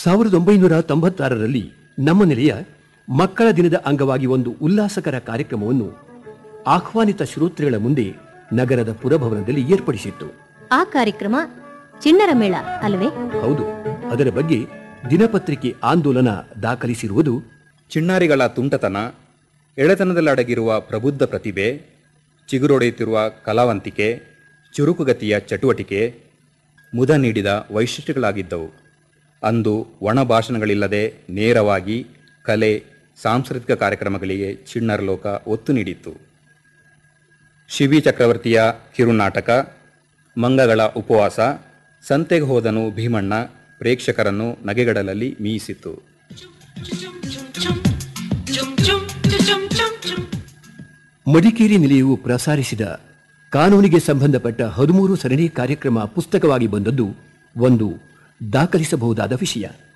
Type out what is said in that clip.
ಸಾವಿರದ ಒಂಬೈನೂರ ತೊಂಬತ್ತಾರರಲ್ಲಿ ನಮ್ಮ ನಿಲಯ ಮಕ್ಕಳ ದಿನದ ಅಂಗವಾಗಿ ಒಂದು ಉಲ್ಲಾಸಕರ ಕಾರ್ಯಕ್ರಮವನ್ನು ಆಹ್ವಾನಿತ ಶ್ರೋತೃಗಳ ಮುಂದೆ ನಗರದ ಪುರಭವನದಲ್ಲಿ ಏರ್ಪಡಿಸಿತ್ತು ಆ ಕಾರ್ಯಕ್ರಮ ಚಿಣ್ಣರ ಮೇಳ ಅಲ್ವೇ ಹೌದು ಅದರ ಬಗ್ಗೆ ದಿನಪತ್ರಿಕೆ ಆಂದೋಲನ ದಾಖಲಿಸಿರುವುದು ಚಿಣ್ಣಾರಿಗಳ ತುಂಟತನ ಎಳೆತನದಲ್ಲಡಗಿರುವ ಪ್ರಬುದ್ಧ ಪ್ರತಿಭೆ ಚಿಗುರೊಡೆಯುತ್ತಿರುವ ಕಲಾವಂತಿಕೆ ಚುರುಕುಗತಿಯ ಚಟುವಟಿಕೆ ಮುದ ನೀಡಿದ ವೈಶಿಷ್ಟ್ಯಗಳಾಗಿದ್ದವು ಅಂದು ಒಣ ಭಾಷಣಗಳಿಲ್ಲದೆ ನೇರವಾಗಿ ಕಲೆ ಸಾಂಸ್ಕೃತಿಕ ಕಾರ್ಯಕ್ರಮಗಳಿಗೆ ಚಿಣ್ಣರ ಲೋಕ ಒತ್ತು ನೀಡಿತ್ತು ಶಿವಿ ಚಕ್ರವರ್ತಿಯ ಕಿರುನಾಟಕ ಮಂಗಗಳ ಉಪವಾಸ ಸಂತೆಗೆ ಹೋದನು ಭೀಮಣ್ಣ ಪ್ರೇಕ್ಷಕರನ್ನು ನಗೆಗಡಲಲ್ಲಿ ಮೀಯಿಸಿತು ಮಡಿಕೇರಿ ನಿಲಯವು ಪ್ರಸಾರಿಸಿದ ಕಾನೂನಿಗೆ ಸಂಬಂಧಪಟ್ಟ ಹದಿಮೂರು ಸರಣಿ ಕಾರ್ಯಕ್ರಮ ಪುಸ್ತಕವಾಗಿ ಬಂದದ್ದು ಒಂದು ದಾಖಲಿಸಬಹುದಾದ ವಿಷಯ